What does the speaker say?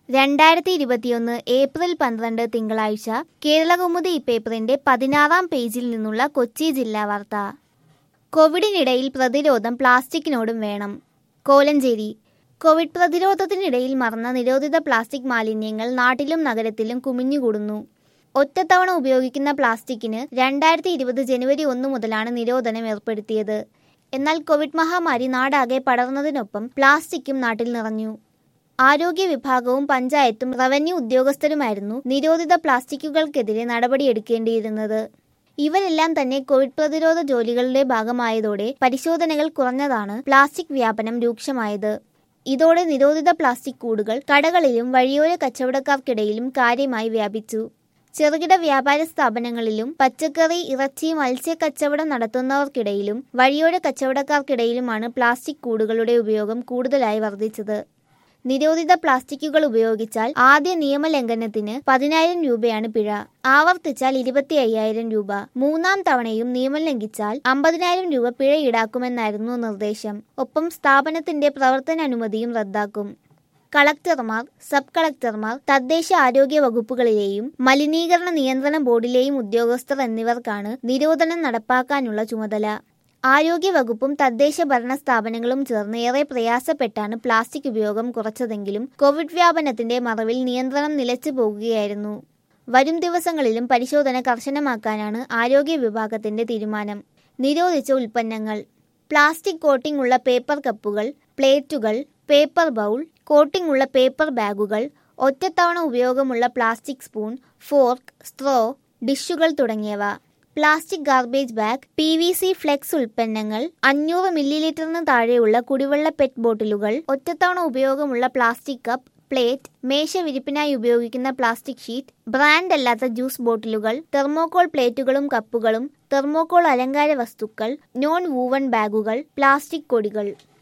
രണ്ടായിരത്തി ഇരുപത്തിയൊന്ന് ഏപ്രിൽ പന്ത്രണ്ട് തിങ്കളാഴ്ച കേരളകൗമുദി ഈ പേപ്പറിന്റെ പതിനാറാം പേജിൽ നിന്നുള്ള കൊച്ചി ജില്ലാ വാർത്ത കോവിഡിനിടയിൽ പ്രതിരോധം പ്ലാസ്റ്റിക്കിനോടും വേണം കോലഞ്ചേരി കോവിഡ് പ്രതിരോധത്തിനിടയിൽ മറന്ന നിരോധിത പ്ലാസ്റ്റിക് മാലിന്യങ്ങൾ നാട്ടിലും നഗരത്തിലും കുമിഞ്ഞുകൂടുന്നു ഒറ്റത്തവണ ഉപയോഗിക്കുന്ന പ്ലാസ്റ്റിക്കിന് രണ്ടായിരത്തി ഇരുപത് ജനുവരി ഒന്ന് മുതലാണ് നിരോധനം ഏർപ്പെടുത്തിയത് എന്നാൽ കോവിഡ് മഹാമാരി നാടാകെ പടർന്നതിനൊപ്പം പ്ലാസ്റ്റിക്കും നാട്ടിൽ നിറഞ്ഞു ആരോഗ്യ വിഭാഗവും പഞ്ചായത്തും റവന്യൂ ഉദ്യോഗസ്ഥരുമായിരുന്നു നിരോധിത പ്ലാസ്റ്റിക്കുകൾക്കെതിരെ നടപടിയെടുക്കേണ്ടിയിരുന്നത് ഇവരെല്ലാം തന്നെ കോവിഡ് പ്രതിരോധ ജോലികളുടെ ഭാഗമായതോടെ പരിശോധനകൾ കുറഞ്ഞതാണ് പ്ലാസ്റ്റിക് വ്യാപനം രൂക്ഷമായത് ഇതോടെ നിരോധിത പ്ലാസ്റ്റിക് കൂടുകൾ കടകളിലും വഴിയോര കച്ചവടക്കാർക്കിടയിലും കാര്യമായി വ്യാപിച്ചു ചെറുകിട വ്യാപാര സ്ഥാപനങ്ങളിലും പച്ചക്കറി ഇറച്ചി മത്സ്യ കച്ചവടം നടത്തുന്നവർക്കിടയിലും വഴിയോര കച്ചവടക്കാർക്കിടയിലുമാണ് പ്ലാസ്റ്റിക് കൂടുകളുടെ ഉപയോഗം കൂടുതലായി വർദ്ധിച്ചത് നിരോധിത പ്ലാസ്റ്റിക്കുകൾ ഉപയോഗിച്ചാൽ ആദ്യ നിയമലംഘനത്തിന് പതിനായിരം രൂപയാണ് പിഴ ആവർത്തിച്ചാൽ ഇരുപത്തി അയ്യായിരം രൂപ മൂന്നാം തവണയും നിയമം ലംഘിച്ചാൽ അമ്പതിനായിരം രൂപ പിഴ ഈടാക്കുമെന്നായിരുന്നു നിർദ്ദേശം ഒപ്പം സ്ഥാപനത്തിന്റെ പ്രവർത്തന അനുമതിയും റദ്ദാക്കും കളക്ടർമാർ സബ് കളക്ടർമാർ തദ്ദേശ ആരോഗ്യ വകുപ്പുകളിലെയും മലിനീകരണ നിയന്ത്രണ ബോർഡിലെയും ഉദ്യോഗസ്ഥർ എന്നിവർക്കാണ് നിരോധനം നടപ്പാക്കാനുള്ള ചുമതല ആരോഗ്യ വകുപ്പും തദ്ദേശ ഭരണ സ്ഥാപനങ്ങളും ചേർന്ന് ഏറെ പ്രയാസപ്പെട്ടാണ് പ്ലാസ്റ്റിക് ഉപയോഗം കുറച്ചതെങ്കിലും കോവിഡ് വ്യാപനത്തിന്റെ മറവിൽ നിയന്ത്രണം നിലച്ചു പോകുകയായിരുന്നു വരും ദിവസങ്ങളിലും പരിശോധന കർശനമാക്കാനാണ് ആരോഗ്യ വിഭാഗത്തിന്റെ തീരുമാനം നിരോധിച്ച ഉൽപ്പന്നങ്ങൾ പ്ലാസ്റ്റിക് കോട്ടിംഗ് ഉള്ള പേപ്പർ കപ്പുകൾ പ്ലേറ്റുകൾ പേപ്പർ ബൗൾ കോട്ടിംഗ് ഉള്ള പേപ്പർ ബാഗുകൾ ഒറ്റത്തവണ ഉപയോഗമുള്ള പ്ലാസ്റ്റിക് സ്പൂൺ ഫോർക്ക് സ്ട്രോ ഡിഷുകൾ തുടങ്ങിയവ plastic garbage bag P V C flex ഉൽപ്പന്നങ്ങൾ അഞ്ഞൂറ് മില്ലി ലിറ്ററിന് താഴെയുള്ള കുടിവെള്ള പെറ്റ് ബോട്ടിലുകൾ ഒറ്റത്തവണ ഉപയോഗമുള്ള പ്ലാസ്റ്റിക് കപ്പ് പ്ലേറ്റ് മേശ വിരിപ്പിനായി ഉപയോഗിക്കുന്ന പ്ലാസ്റ്റിക് ഷീറ്റ് ബ്രാൻഡ് അല്ലാത്ത ജ്യൂസ് ബോട്ടിലുകൾ തെർമോകോൾ പ്ലേറ്റുകളും കപ്പുകളും തെർമോകോൾ അലങ്കാര വസ്തുക്കൾ നോൺ വൂവൺ ബാഗുകൾ പ്ലാസ്റ്റിക് കൊടികൾ